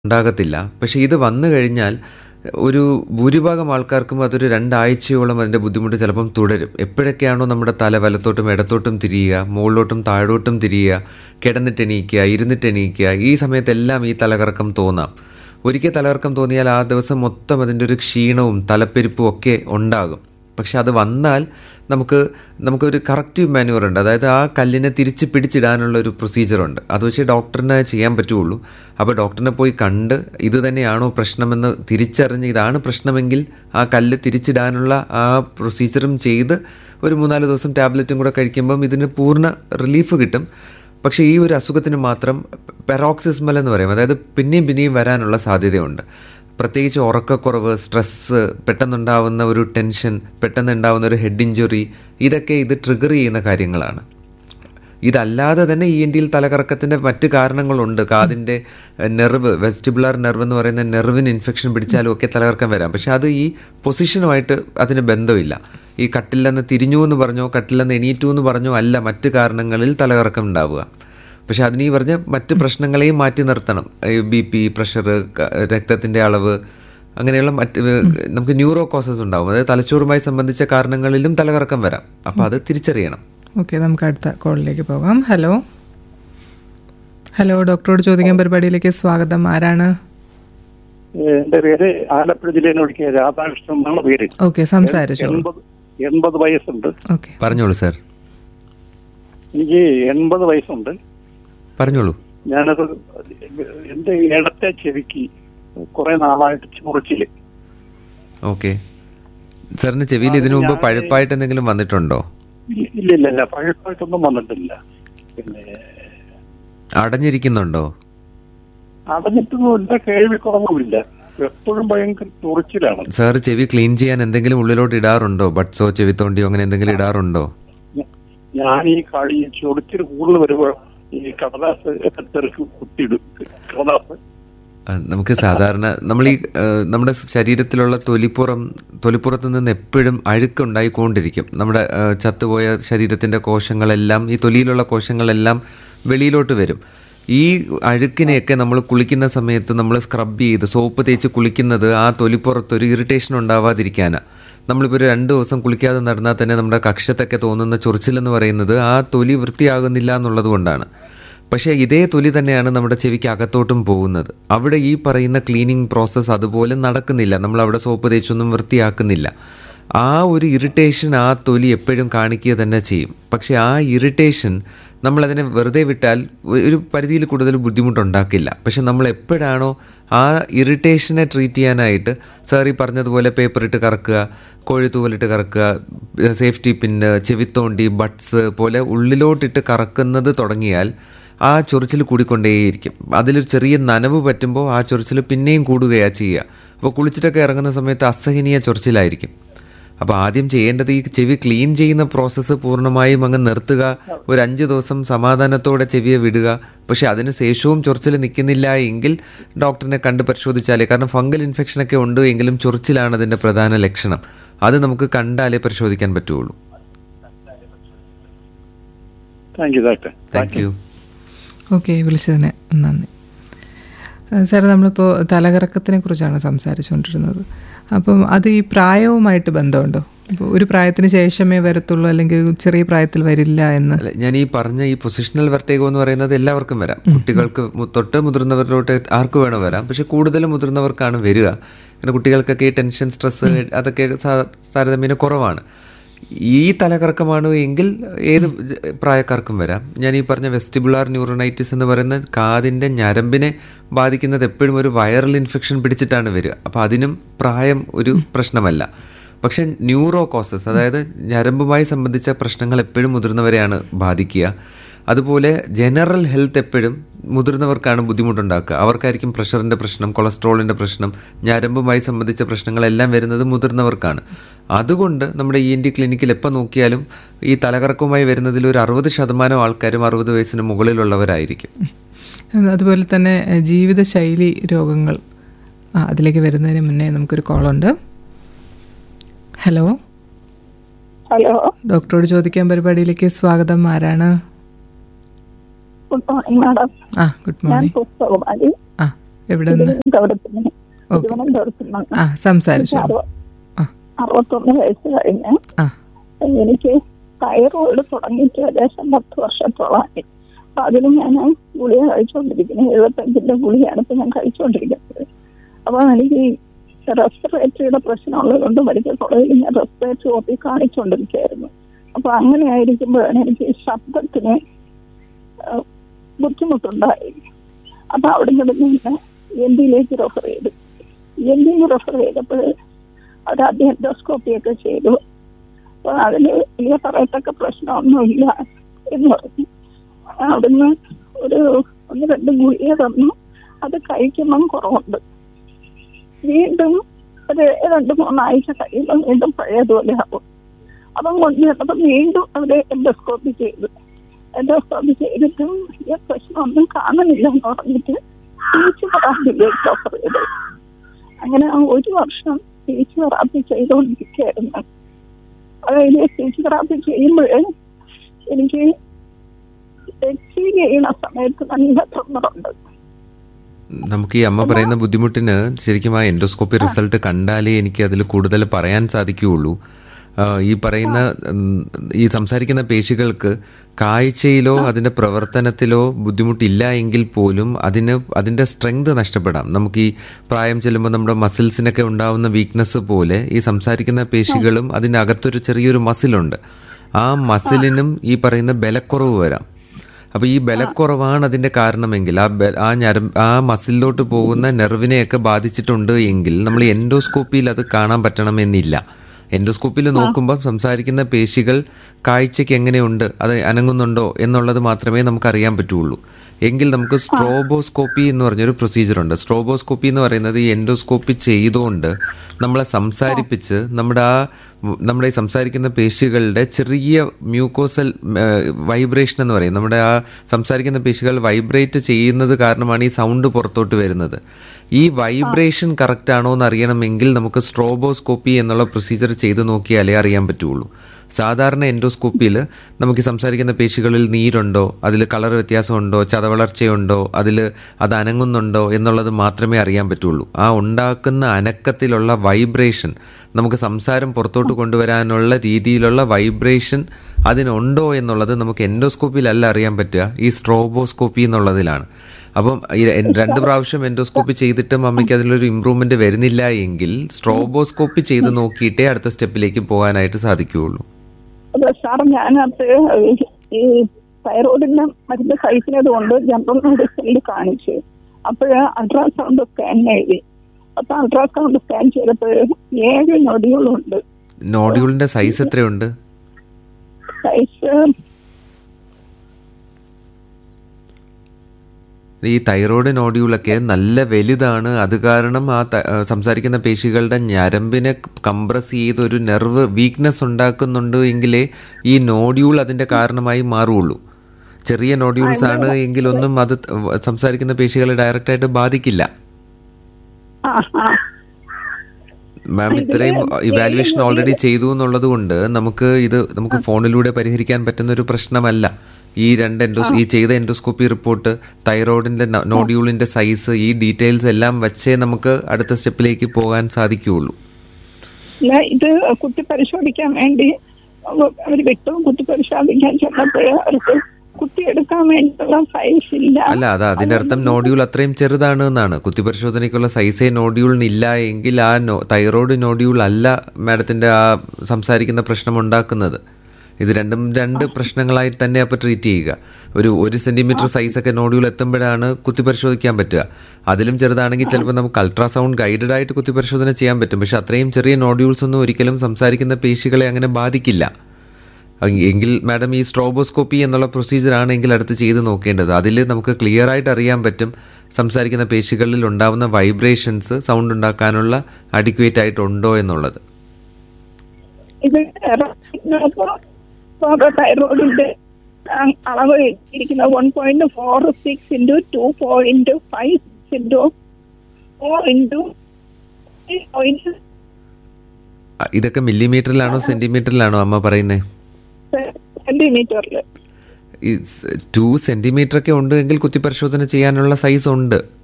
ഉണ്ടാകത്തില്ല പക്ഷെ ഇത് വന്നു കഴിഞ്ഞാൽ ഒരു ഭൂരിഭാഗം ആൾക്കാർക്കും അതൊരു രണ്ടാഴ്ചയോളം അതിൻ്റെ ബുദ്ധിമുട്ട് ചിലപ്പം തുടരും എപ്പോഴൊക്കെയാണോ നമ്മുടെ തല വലത്തോട്ടും ഇടത്തോട്ടും തിരിയുക മുകളിലോട്ടും താഴോട്ടും തിരിയുക കിടന്നിട്ട് എണീക്കുക ഇരുന്നിട്ട് എണീക്കുക ഈ സമയത്തെല്ലാം ഈ തലകറക്കം തോന്നാം ഒരിക്കൽ തലകറക്കം തോന്നിയാൽ ആ ദിവസം മൊത്തം അതിൻ്റെ ഒരു ക്ഷീണവും തലപ്പെരുപ്പും ഒക്കെ ഉണ്ടാകും പക്ഷെ അത് വന്നാൽ നമുക്ക് നമുക്കൊരു കറക്റ്റീവ് മാനുവർ ഉണ്ട് അതായത് ആ കല്ലിനെ തിരിച്ച് പിടിച്ചിടാനുള്ള ഒരു പ്രൊസീജിയറുണ്ട് അത് വെച്ച് ഡോക്ടറിനെ ചെയ്യാൻ പറ്റുള്ളൂ അപ്പോൾ ഡോക്ടറിനെ പോയി കണ്ട് ഇത് തന്നെയാണോ പ്രശ്നമെന്ന് തിരിച്ചറിഞ്ഞ് ഇതാണ് പ്രശ്നമെങ്കിൽ ആ കല്ല് തിരിച്ചിടാനുള്ള ആ പ്രൊസീജിയറും ചെയ്ത് ഒരു മൂന്നാല് ദിവസം ടാബ്ലറ്റും കൂടെ കഴിക്കുമ്പം ഇതിന് പൂർണ്ണ റിലീഫ് കിട്ടും പക്ഷേ ഈ ഒരു അസുഖത്തിന് മാത്രം പെറോക്സിസ്മൽ എന്ന് പറയും അതായത് പിന്നെയും പിന്നെയും വരാനുള്ള സാധ്യതയുണ്ട് പ്രത്യേകിച്ച് ഉറക്കക്കുറവ് സ്ട്രെസ്സ് പെട്ടെന്നുണ്ടാവുന്ന ഒരു ടെൻഷൻ പെട്ടെന്നുണ്ടാവുന്ന ഒരു ഹെഡ് ഇഞ്ചുറി ഇതൊക്കെ ഇത് ട്രിഗർ ചെയ്യുന്ന കാര്യങ്ങളാണ് ഇതല്ലാതെ തന്നെ ഇ എൻ ടിയിൽ തലകറക്കത്തിൻ്റെ മറ്റ് കാരണങ്ങളുണ്ട് കാതിൻ്റെ നെർവ് വെസ്റ്റിബുലാർ നെർവ് എന്ന് പറയുന്ന നെർവിന് ഇൻഫെക്ഷൻ പിടിച്ചാലും ഒക്കെ തലകറക്കം വരാം പക്ഷെ അത് ഈ പൊസിഷനുമായിട്ട് അതിന് ബന്ധമില്ല ഈ കട്ടില്ലെന്ന് തിരിഞ്ഞു എന്ന് പറഞ്ഞോ കട്ടില്ലെന്ന് എണീറ്റു എന്ന് പറഞ്ഞോ അല്ല മറ്റ് കാരണങ്ങളിൽ തലകറക്കം ഉണ്ടാവുക പക്ഷെ അതിന് ഈ പറഞ്ഞ മറ്റ് പ്രശ്നങ്ങളെയും മാറ്റി നിർത്തണം ബി പി പ്രഷർ രക്തത്തിൻ്റെ അളവ് അങ്ങനെയുള്ള മറ്റ് നമുക്ക് ന്യൂറോ കോസസ് ഉണ്ടാവും അതായത് തലച്ചോറുമായി സംബന്ധിച്ച കാരണങ്ങളിലും തലകറക്കം വരാം അപ്പോൾ അത് തിരിച്ചറിയണം ഓക്കെ നമുക്ക് അടുത്ത കോളിലേക്ക് പോകാം ഹലോ ഹലോ ഡോക്ടറോട് ചോദിക്കാൻ പരിപാടിയിലേക്ക് സ്വാഗതം ആരാണ് എന്റെ പേര് ആലപ്പുഴ ജില്ലയിൽ ഒഴിക്കിയ രാധാകൃഷ്ണൻ എന്നാണ് പേര് ഓക്കെ സംസാരിച്ചോളൂ എൺപത് എൺപത് വയസ്സുണ്ട് ഓക്കെ പറഞ്ഞോളൂ സാർ എനിക്ക് എൺപത് വയസ്സുണ്ട് പറഞ്ഞോളൂ ഞാനത് എന്റെ ഇടത്തെ ചെവിക്ക് കുറെ നാളായിട്ട് ചൊറിച്ചില് ഓക്കെ സാറിന് ചെവിയിൽ ഇതിനു മുമ്പ് പഴുപ്പായിട്ട് എന്തെങ്കിലും വന്നിട്ടുണ്ടോ ഇല്ല ഇല്ല ഇല്ല പഴക്കമായിട്ടൊന്നും വന്നിട്ടില്ല പിന്നെ അടഞ്ഞിരിക്കുന്നുണ്ടോ അടഞ്ഞിട്ടൊന്നുമില്ല കേൾവി കുറവുമില്ല എപ്പോഴും ഭയങ്കര ചൊറിച്ചിലാണ് സാർ ചെവി ക്ലീൻ ചെയ്യാൻ എന്തെങ്കിലും ഉള്ളിലോട്ട് ഇടാറുണ്ടോ ബട്സോ ചെവിത്തോണ്ടിയോ അങ്ങനെ എന്തെങ്കിലും ഇടാറുണ്ടോ ഞാൻ ഈ കളി ചൊറിച്ചിൽ കൂടുതൽ വരുമ്പോൾ ഈ കടലാസ് തെറുക്ക് കുത്തിയിടും കടലാസ് ആ, നമുക്ക് സാധാരണ നമ്മൾ ഈ ആ, നമ്മുടെ ശരീരത്തിലുള്ള തൊലിപ്പുറം തൊലിപ്പുറത്ത് നിന്ന് എപ്പോഴും അഴുക്കുണ്ടായിക്കൊണ്ടിരിക്കും നമ്മുടെ ആ, ചത്തുപോയ ശരീരത്തിൻ്റെ കോശങ്ങളെല്ലാം ഈ തൊലിയിലുള്ള കോശങ്ങളെല്ലാം വെളിയിലോട്ട് വരും ഈ അഴുക്കിനെയൊക്കെ നമ്മൾ കുളിക്കുന്ന സമയത്ത് നമ്മൾ സ്ക്രബ് ചെയ്ത് സോപ്പ് തേച്ച് കുളിക്കുന്നത് ആ തൊലിപ്പുറത്ത് ഒരു ഇറിറ്റേഷൻ ഉണ്ടാവാതിരിക്കാനാണ് നമ്മളിപ്പോൾ ഒരു രണ്ട് ദിവസം കുളിക്കാതെ നടന്നാൽ തന്നെ നമ്മുടെ കക്ഷത്തൊക്കെ തോന്നുന്ന ചൊറിച്ചിലെന്ന് പറയുന്നത് ആ തൊലി വൃത്തിയാകുന്നില്ല എന്നുള്ളത് കൊണ്ടാണ് പക്ഷേ ഇതേ തൊലി തന്നെയാണ് നമ്മുടെ ചെവിക്ക് അകത്തോട്ടും പോകുന്നത് അവിടെ ഈ പറയുന്ന ക്ലീനിങ് പ്രോസസ്സ് അതുപോലെ നടക്കുന്നില്ല നമ്മൾ അവിടെ സോപ്പ് തേച്ചൊന്നും വൃത്തിയാക്കുന്നില്ല ആ ഒരു ഇറിറ്റേഷൻ ആ തൊലി എപ്പോഴും കാണിക്കുക തന്നെ ചെയ്യും പക്ഷേ ആ ഇറിറ്റേഷൻ നമ്മളതിനെ വെറുതെ വിട്ടാൽ ഒരു പരിധിയിൽ കൂടുതൽ ബുദ്ധിമുട്ടുണ്ടാക്കില്ല പക്ഷെ നമ്മൾ എപ്പോഴാണോ ആ ഇറിറ്റേഷനെ ട്രീറ്റ് ചെയ്യാനായിട്ട് സാർ ഈ പറഞ്ഞതുപോലെ പേപ്പർ ഇട്ട് കറക്കുക കോഴിത്തൂവലിട്ട് കറക്കുക സേഫ്റ്റി പിന്ന് ചെവിത്തോണ്ടി ബട്ട്സ് പോലെ ഉള്ളിലോട്ടിട്ട് കറക്കുന്നത് തുടങ്ങിയാൽ ആ ചൊറിച്ചിൽ കൂടിക്കൊണ്ടേയിരിക്കും അതിലൊരു ചെറിയ നനവ് പറ്റുമ്പോൾ ആ ചൊറിച്ചിൽ പിന്നെയും കൂടുകയാണ് ചെയ്യുക അപ്പോൾ കുളിച്ചിട്ടൊക്കെ ഇറങ്ങുന്ന സമയത്ത് അസഹനീയ ചൊറിച്ചിലായിരിക്കും അപ്പോൾ ആദ്യം ചെയ്യേണ്ടത് ഈ ചെവി ക്ലീൻ ചെയ്യുന്ന പ്രോസസ്സ് പൂർണ്ണമായും അങ്ങ് നിർത്തുക ഒരു അഞ്ച് ദിവസം സമാധാനത്തോടെ ചെവിയെ വിടുക പക്ഷെ അതിന് ശേഷവും ചൊറിച്ചിൽ നിൽക്കുന്നില്ല എങ്കിൽ ഡോക്ടറിനെ കണ്ട് പരിശോധിച്ചാലേ കാരണം ഫംഗൽ ഇൻഫെക്ഷനൊക്കെ ഉണ്ട് എങ്കിലും ചൊറിച്ചിലാണ് അതിൻ്റെ പ്രധാന ലക്ഷണം അത് നമുക്ക് കണ്ടാലേ പരിശോധിക്കാൻ പറ്റുള്ളൂ thank you doctor thank you okay വിളിച്ചതിന് നന്ദി സാർ നമ്മളിപ്പോൾ തലകറക്കത്തിനെ കുറിച്ചാണ് സംസാരിച്ചുകൊണ്ടിരുന്നത് അപ്പം അത് ഈ പ്രായവുമായിട്ട് ബന്ധമുണ്ടോ ഇപ്പോൾ ഒരു പ്രായത്തിന് ശേഷമേ വരത്തുള്ളൂ അല്ലെങ്കിൽ ചെറിയ പ്രായത്തിൽ വരില്ല എന്ന് അല്ല, ഞാൻ ഈ പറഞ്ഞ ഈ പൊസിഷണൽ വെർട്ടേഗോ എന്ന് പറയുന്നത് എല്ലാവർക്കും വരാം കുട്ടികൾക്ക് മു- തൊട്ട് മുതിർന്നവരിലോട്ട് ആർക്ക് വേണോ വരാം പക്ഷെ കൂടുതലും മുതിർന്നവർക്കാണ് വരിക പിന്നെ കുട്ടികൾക്കൊക്കെ ഈ ടെൻഷൻ സ്ട്രെസ് അതൊക്കെ സാ- താരതമ്യേന കുറവാണ് ഈ തലകറക്കമാണ് എങ്കിൽ ഏത് ജ- പ്രായക്കാർക്കും വരാം ഞാൻ ഈ പറഞ്ഞ വെസ്റ്റിബുലാർ ന്യൂറോണൈറ്റിസ് എന്ന് പറയുന്ന കാതിൻ്റെ ഞരമ്പിനെ ബാധിക്കുന്നത് എപ്പോഴും ഒരു വൈറൽ ഇൻഫെക്ഷൻ പിടിച്ചിട്ടാണ് വരിക അപ്പോൾ അതിനും പ്രായം ഒരു പ്രശ്നമല്ല പക്ഷെ ന്യൂറോ കോസസ് അതായത് ഞരമ്പുമായി സംബന്ധിച്ച പ്രശ്നങ്ങൾ എപ്പോഴും മുതിർന്നവരെയാണ് ബാധിക്കുക അതുപോലെ ജനറൽ ഹെൽത്ത് എപ്പോഴും മുതിർന്നവർക്കാണ് ബുദ്ധിമുട്ടുണ്ടാക്കുക അവർക്കായിരിക്കും പ്രഷറിൻ്റെ പ്രശ്നം കൊളസ്ട്രോളിൻ്റെ പ്രശ്നം ഞരമ്പുമായി സംബന്ധിച്ച പ്രശ്നങ്ങളെല്ലാം വരുന്നത് മുതിർന്നവർക്കാണ് അതുകൊണ്ട് നമ്മുടെ ഇ എൻ ഡി ക്ലിനിക്കിൽ എപ്പോൾ നോക്കിയാലും ഈ തലകറക്കവുമായി വരുന്നതിൽ ഒരു അറുപത് ശതമാനം ആൾക്കാരും അറുപത് വയസ്സിന് മുകളിലുള്ളവരായിരിക്കും അതുപോലെ തന്നെ എഹ്, ജീവിതശൈലി രോഗങ്ങൾ ആ അതിലേക്ക് വരുന്നതിന് മുന്നേ നമുക്കൊരു കോളുണ്ട് ഹലോ ഹലോ ഡോക്ടറോട് ചോദിക്കാൻ പരിപാടിയിലേക്ക് സ്വാഗതം ആരാണ് ഗുഡ് മോർണിംഗ് മാഡം ആ ഗുഡ് ഞാൻ മോർണിംഗ് പുഷ്പകുമാരി ആ എവിടെ നിന്ന് തിരുവനന്തപുരത്തിന് ഓക്കെ തിരുവനന്തപുരത്തിന് ആ സംസാരിച്ചു അറുപ- ആ അറുപത്തൊന്ന് വയസ്സ് കഴിഞ്ഞ് ആ എനിക്ക് തൈറോയിഡ് തുടങ്ങിയിട്ട് ഏകദേശം പത്ത് വർഷത്തോളമായി അപ്പൊ അതിന് ഞാൻ ഗുളിക കഴിച്ചുകൊണ്ടിരിക്കുന്നത് എഴുപത്തഞ്ചിന്റെ ഗുളികയാണ് ഇപ്പൊ ഞാൻ കഴിച്ചുകൊണ്ടിരിക്കുന്നത് അപ്പൊ എനിക്ക് റെസ്പിറേറ്ററിയുടെ പ്രശ്നമുള്ളത് കൊണ്ട് മെഡിക്കൽ കോളേജിൽ ഞാൻ റെസ്പിറേറ്ററി ഓപ്പി കാണിച്ചുകൊണ്ടിരിക്കുകയായിരുന്നു അപ്പൊ അങ്ങനെ ആയിരിക്കുമ്പോഴാണ് എനിക്ക് ഈ ശബ്ദത്തിന് ആ, ബുദ്ധിമുട്ടുണ്ടായി അപ്പൊ അവിടെ നിന്ന് പിന്നെ എൻ ഡിയിലേക്ക് റെഫർ ചെയ്തു എൻ ഡിയിൽ റെഫർ ചെയ്തപ്പോൾ അവർ ആദ്യം എൻഡോസ്കോപ്പി ഒക്കെ ചെയ്തു അപ്പൊ അതിന് വലിയ പറയത്തക്ക പ്രശ്നമൊന്നുമില്ല എന്ന് പറഞ്ഞു അവിടുന്ന് ഒരു ഒന്ന് രണ്ട് ഗുളിക തന്നു അത് കഴിക്കുമ്പം കുറവുണ്ട് വീണ്ടും ഒരു രണ്ട് മൂന്നാഴ്ച കഴിയുമ്പോൾ വീണ്ടും പഴയതുപോലെ ആവും അപ്പം കൊണ്ടുവന്നപ്പം വീണ്ടും അവര് എൻഡോസ്കോപ്പി ചെയ്തു എൻഡോസ്കോപ്പി ചെയ്തിട്ടും വലിയ പ്രശ്നമൊന്നും കാണുന്നില്ല എന്ന് പറഞ്ഞിട്ട് സ്പീച്ച് തെറാപ്പിയിലേക്ക് ഓഫർ ചെയ്തു അങ്ങനെ ആ ഒരു വർഷം സ്പീച്ച് തെറാപ്പി ചെയ്തുകൊണ്ടിരിക്കുകയായിരുന്നു അതായത് സ്പീച്ച് തെറാപ്പി ചെയ്യുമ്പോൾ എനിക്ക് എക്സീവ് ചെയ്യുന്ന സമയത്ത് നല്ല തൊണ്ണറുണ്ട് നമുക്ക് ഈ അമ്മ പറയുന്ന ബുദ്ധിമുട്ടിന് ശരിക്കും ആ എൻഡോസ്കോപ്പി റിസൾട്ട് കണ്ടാലേ എനിക്ക് അതിൽ കൂടുതൽ പറയാൻ സാധിക്കുകയുള്ളൂ ആ, ഈ പറയുന്ന ഉം, ഈ സംസാരിക്കുന്ന പേശികൾക്ക് കാഴ്ചയിലോ അതിൻ്റെ പ്രവർത്തനത്തിലോ ബുദ്ധിമുട്ടില്ല എങ്കിൽ പോലും അതിന് അതിൻ്റെ സ്ട്രെങ്ത് നഷ്ടപ്പെടാം നമുക്ക് ഈ പ്രായം ചെല്ലുമ്പോൾ നമ്മുടെ മസിൽസിനൊക്കെ ഉണ്ടാവുന്ന വീക്ക്നെസ് പോലെ ഈ സംസാരിക്കുന്ന പേശികളും അതിനകത്തൊരു ചെറിയൊരു മസിലുണ്ട് ആ മസിലിനും ഈ പറയുന്ന ബലക്കുറവ് വരാം അപ്പോൾ ഈ ബലക്കുറവാണ് അതിൻ്റെ കാരണമെങ്കിൽ ആ ബെ- ആ ഞരം ആ മസിലിലോട്ട് പോകുന്ന നെർവിനെയൊക്കെ ബാധിച്ചിട്ടുണ്ട് എങ്കിൽ നമ്മൾ എൻഡോസ്കോപ്പിയിൽ അത് കാണാൻ പറ്റണമെന്നില്ല എൻഡോസ്കോപ്പിയിൽ നോക്കുമ്പോൾ സംസാരിക്കുന്ന പേശികൾ കാഴ്ചയ്ക്ക് എങ്ങനെയുണ്ട് അത് അനങ്ങുന്നുണ്ടോ എന്നുള്ളത് മാത്രമേ നമുക്ക് അറിയാൻ പറ്റുള്ളൂ എങ്കിൽ നമുക്ക് സ്ട്രോബോസ്കോപ്പി എന്ന് പറഞ്ഞൊരു പ്രൊസീജിയർ ഉണ്ട് സ്ട്രോബോസ്കോപ്പി എന്ന് പറയുന്നത് ഈ എൻഡോസ്കോപ്പി ചെയ്തുകൊണ്ട് നമ്മളെ സംസാരിപ്പിച്ച് നമ്മുടെ ആ നമ്മുടെ ഈ സംസാരിക്കുന്ന പേശികളുടെ ചെറിയ മ്യൂക്കോസൽ വൈബ്രേഷൻ എന്ന് പറയും നമ്മുടെ ആ സംസാരിക്കുന്ന പേശികൾ വൈബ്രേറ്റ് ചെയ്യുന്നത് കാരണമാണ് ഈ സൗണ്ട് പുറത്തോട്ട് വരുന്നത് ഈ വൈബ്രേഷൻ കറക്റ്റ് ആണോ എന്ന് അറിയണമെങ്കിൽ നമുക്ക് സ്ട്രോബോസ്കോപ്പി എന്നുള്ള പ്രൊസീജിയർ ചെയ്ത് നോക്കിയാലേ അറിയാൻ പറ്റുള്ളൂ സാധാരണ എൻഡോസ്കോപ്പിയിൽ നമുക്ക് ഈ സംസാരിക്കുന്ന പേശികളിൽ നീരുണ്ടോ അതിൽ കളർ വ്യത്യാസമുണ്ടോ ചതവളർച്ചയുണ്ടോ അതിൽ അത് അനങ്ങുന്നുണ്ടോ എന്നുള്ളത് മാത്രമേ അറിയാൻ പറ്റുള്ളൂ ആ ഉണ്ടാക്കുന്ന അനക്കത്തിലുള്ള വൈബ്രേഷൻ നമുക്ക് സംസാരം പുറത്തോട്ട് കൊണ്ടുവരാനുള്ള രീതിയിലുള്ള വൈബ്രേഷൻ അതിനുണ്ടോ എന്നുള്ളത് നമുക്ക് എൻഡോസ്കോപ്പിയിലല്ല അറിയാൻ പറ്റുക ഈ സ്ട്രോബോസ്കോപ്പി എന്നുള്ളതിലാണ് അപ്പം ഈ ര- രണ്ട് പ്രാവശ്യം എൻഡോസ്കോപ്പി ചെയ്തിട്ടും അമ്മയ്ക്ക് അതിലൊരു ഇമ്പ്രൂവ്മെന്റ് വരുന്നില്ല എങ്കിൽ സ്ട്രോബോസ്കോപ്പി ചെയ്ത് നോക്കിയിട്ടേ അടുത്ത സ്റ്റെപ്പിലേക്ക് പോകാനായിട്ട് സാധിക്കുകയുള്ളൂ അപ്പൊ സാർ ഞാനത് ഈ തൈറോയിഡിന്റെ മരുന്ന് കഴിക്കുന്നത് കൊണ്ട് ജനറൽ മെഡിസിനിൽ കാണിച്ചു അപ്പോഴ് അൾട്രാസൗണ്ട് സ്കാൻ എഴുതി അപ്പൊ അൾട്രാസൗണ്ട് സ്കാൻ ചെയ്തപ്പോൾ ഏഴ് നൊടികളുണ്ട് നോഡ്യൂളിന്റെ സൈസ് എത്രയുണ്ട് സൈസ് ഈ തൈറോയ്ഡ് നോഡ്യൂളൊക്കെ നല്ല വലുതാണ് അത് കാരണം ആ ത- ആ സംസാരിക്കുന്ന പേശികളുടെ ഞരമ്പിനെ കംപ്രസ് ചെയ്ത് ഒരു നെർവ് വീക്ക്നെസ് ഉണ്ടാക്കുന്നുണ്ട് എങ്കിലേ ഈ നോഡ്യൂൾ അതിന്റെ കാരണമായി മാറുള്ളൂ ചെറിയ നോഡ്യൂൾസ് ആണ് എങ്കിലൊന്നും അത് ത- സംസാരിക്കുന്ന പേശികളെ ഡയറക്റ്റ് ആയിട്ട് ബാധിക്കില്ല ആ ആ മാം ഇത്രയും ഇവാലുവേഷൻ ഓൾറെഡി ചെയ്തു എന്നുള്ളത് കൊണ്ട് നമുക്ക് ഇത് നമുക്ക് ഫോണിലൂടെ പരിഹരിക്കാൻ പറ്റുന്ന ഒരു പ്രശ്നമല്ല ഈ രണ്ട് എൻഡോസ് ഈ ചെയ്ത എൻഡോസ്കോപ്പി റിപ്പോർട്ട് തൈറോയിഡിന്റെ നോഡ്യൂളിന്റെ സൈസ് ഈ ഡീറ്റെയിൽസ് എല്ലാം വെച്ചേ നമുക്ക് അടുത്ത സ്റ്റെപ്പിലേക്ക് പോകാൻ സാധിക്കുകയുള്ളൂ ഇല്ല, ഇത് കുത്തി പരിശോധിക്കാൻ വേണ്ടി അവർ വിട്ടു കുത്തി പരിശോധിക്കാൻ ചെന്നപ്പോൾ അവർക്ക് കുത്തിയെടുക്കാൻ വേണ്ടിയുള്ള സൈസ് ഇല്ല അല്ല അത് അതിന്റെ അർത്ഥം നോഡ്യൂൾ അത്രയും ചെറുതാണ് എന്നാണ് കുത്തിപരിശോധനയ്ക്കുള്ള സൈസേ നോഡ്യൂളിന് ഇല്ല എങ്കിൽ ആ നോ തൈറോയ്ഡ് നോഡ്യൂൾ അല്ല മാഡത്തിന്റെ ആ സംസാരിക്കുന്ന പ്രശ്നം ഉണ്ടാക്കുന്നത് ഇത് രണ്ടും രണ്ട് പ്രശ്നങ്ങളായി തന്നെ അപ്പോൾ ട്രീറ്റ് ചെയ്യുക ഒരു ഒരു സെന്റിമീറ്റർ സൈസൊക്കെ നോഡ്യൂൾ എത്തുമ്പോഴാണ് കുത്തിപരിശോധിക്കാൻ പറ്റുക അതിലും ചെറുതാണെങ്കിൽ ചിലപ്പോൾ നമുക്ക് അൾട്രാസൗണ്ട് ഗൈഡഡ് ആയിട്ട് കുത്തിപരിശോധന ചെയ്യാൻ പറ്റും പക്ഷെ അത്രയും ചെറിയ നോഡ്യൂൾസ് ഒന്നും ഒരിക്കലും സംസാരിക്കുന്ന പേശികളെ അങ്ങനെ ബാധിക്കില്ല എങ്കിൽ- എങ്കിൽ മാഡം ഈ സ്ട്രോബോസ്കോപ്പി എന്നുള്ള പ്രൊസീജിയർ ആണെങ്കിൽ അടുത്ത് ചെയ്ത് നോക്കേണ്ടത് അതിൽ നമുക്ക് ക്ലിയർ ആയിട്ട് അറിയാൻ പറ്റും സംസാരിക്കുന്ന പേശികളിൽ ഉണ്ടാവുന്ന വൈബ്രേഷൻസ് സൗണ്ട് ഉണ്ടാക്കാനുള്ള അഡിക്വേറ്റ് ആയിട്ടുണ്ടോ എന്നുള്ളത് ഇത് തൈറോയിഡിന്റെ അളവ് ഇരിക്കുന്ന one point four six into two point five six into four into point അ, ഇതൊക്കെ മില്ലിമീറ്ററിലാണോ സെന്റിമീറ്ററിലാണോ അമ്മ പറയുന്നത് സെന്റിമീറ്ററിൽ ഈ ടു സെന്റിമീറ്റർ ഒക്കെ ഉണ്ട് എങ്കിൽ കുത്തിപരിശോധന ചെയ്യാനുള്ള സൈസ് ഉണ്ട്